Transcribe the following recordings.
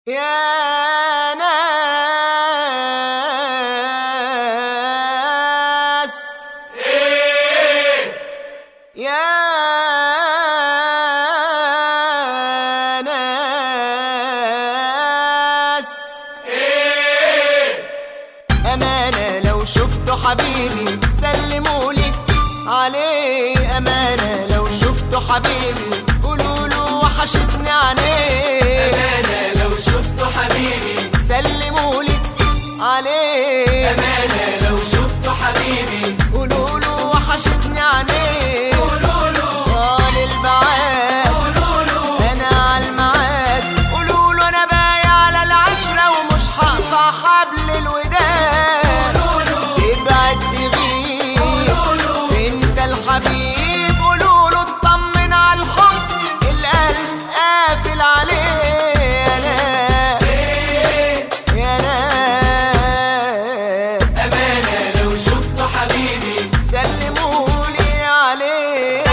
يا ناس يا ناس أمانة لو شفتوا حبيبي سلموا لي عليه أمانة لو شفتوا حبيبي قولوا له وحشتني عينيه أمانة لو شفتوا حبيبي سلموا لي عليه أمانة لو شفتوا حبيبي قولوا له وحشتني عينيه قولوا له طال البعاد قولوا له انا على الميعاد قولوا له انا بايع على العشره ومش هقطع حبل الوداد قولوا له ابعد تغيب قولوا له انت الحبيب قولوا له اطمن على الحب القلب قافل عليه يا ناس يا ناس أمانة لو شفتوا حبيبي سلموا لي عليه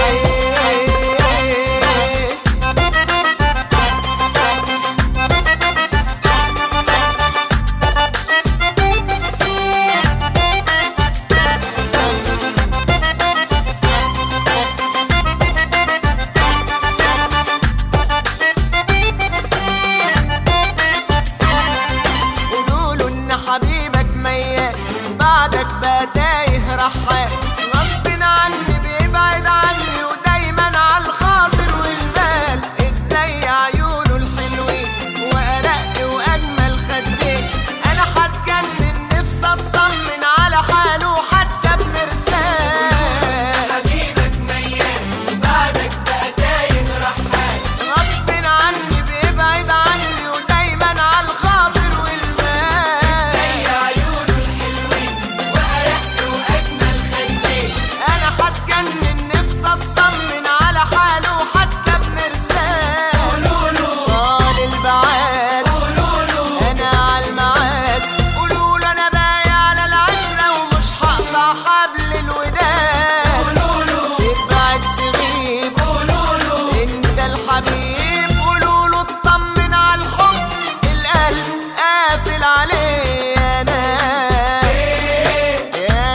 قولوا له ان حبيبك ميت بعدك بقى تايه رحال غصب عني بيبعد عني ودايما على الخاطر والبال ازاي عيونه الحلوين وارق واجمل خدين انا هتجنن نفسي اطمن على حاله حتى بمرسال حبيبك ميت بعدك بقى تايه رحال غصب عني بيبعد عني ودايما على الخاطر والبال زي عيونه الحلوين وأرق وأجمل خدين انا هتجنن نفسي اطمن على حاله حتى بمرسال قولوا له طال البعاد قولوا له انا على الميعاد قولوا له انا بايع على العشره ومش هقطع حبل الوداد قولوا له ابعد تغيب قولوا له انت الحبيب قولوا له اطمن على الحب القلب قافل عليه يا ناس يا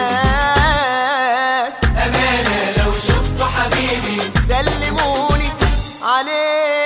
ناس أمانة لو شفتوا حبيبي سلمولي عليه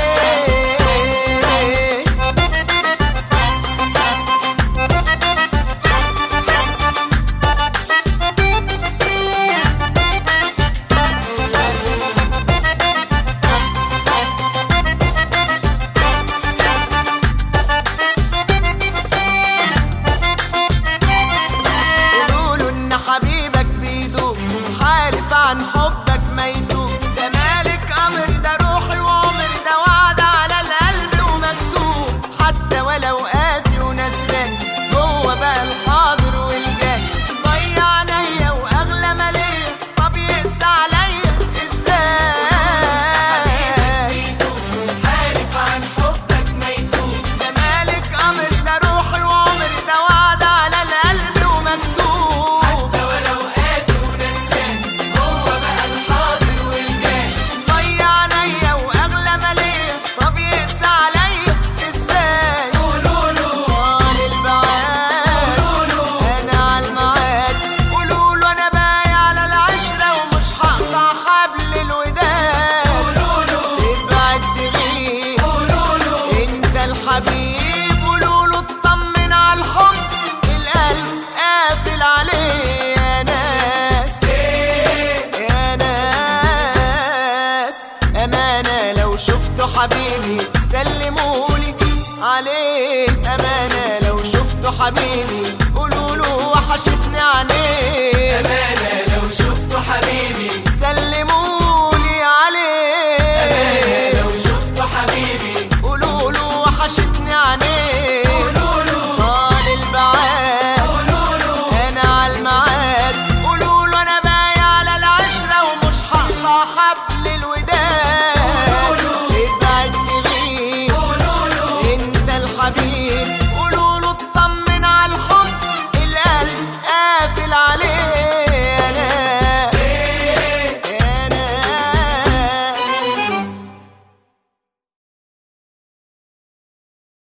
قولوله ان حبيبك بيدوب حالف عن حبك ما يدوب ده مالك امر ده روحي وعمر ده وعد على القلب ومكتوب حتى ولو قاسي ونساك هو بقى الحاضر والجاي ضيع عليا واغلى ما ليا طب يقسى عليا ازاي حالف عن حبك ما يدوم ده مالك امر ده روحي وعمر ده وعد على القلب ومكتوب ده ولو قاسي ونسان هو بقى الحاضر والجاي ضيع عليا واغلى ما ليا طب يقسى عليا ازاي قولوا له طال البعاد قولوا له انا على الميعاد قولوا له انا بايع على العشره ومش هقطع حبل الوداد قولوا له ابعد تغيب قولوا له انت الحبيب قولوا له اطمن على الحب القلب قافل عليه يا ناس يا ناس أمانة لو شفتوا حبيبي سلمولي عليه أمانة لو شفتوا حبيبي قولوا له وحشتني عينيه أمانة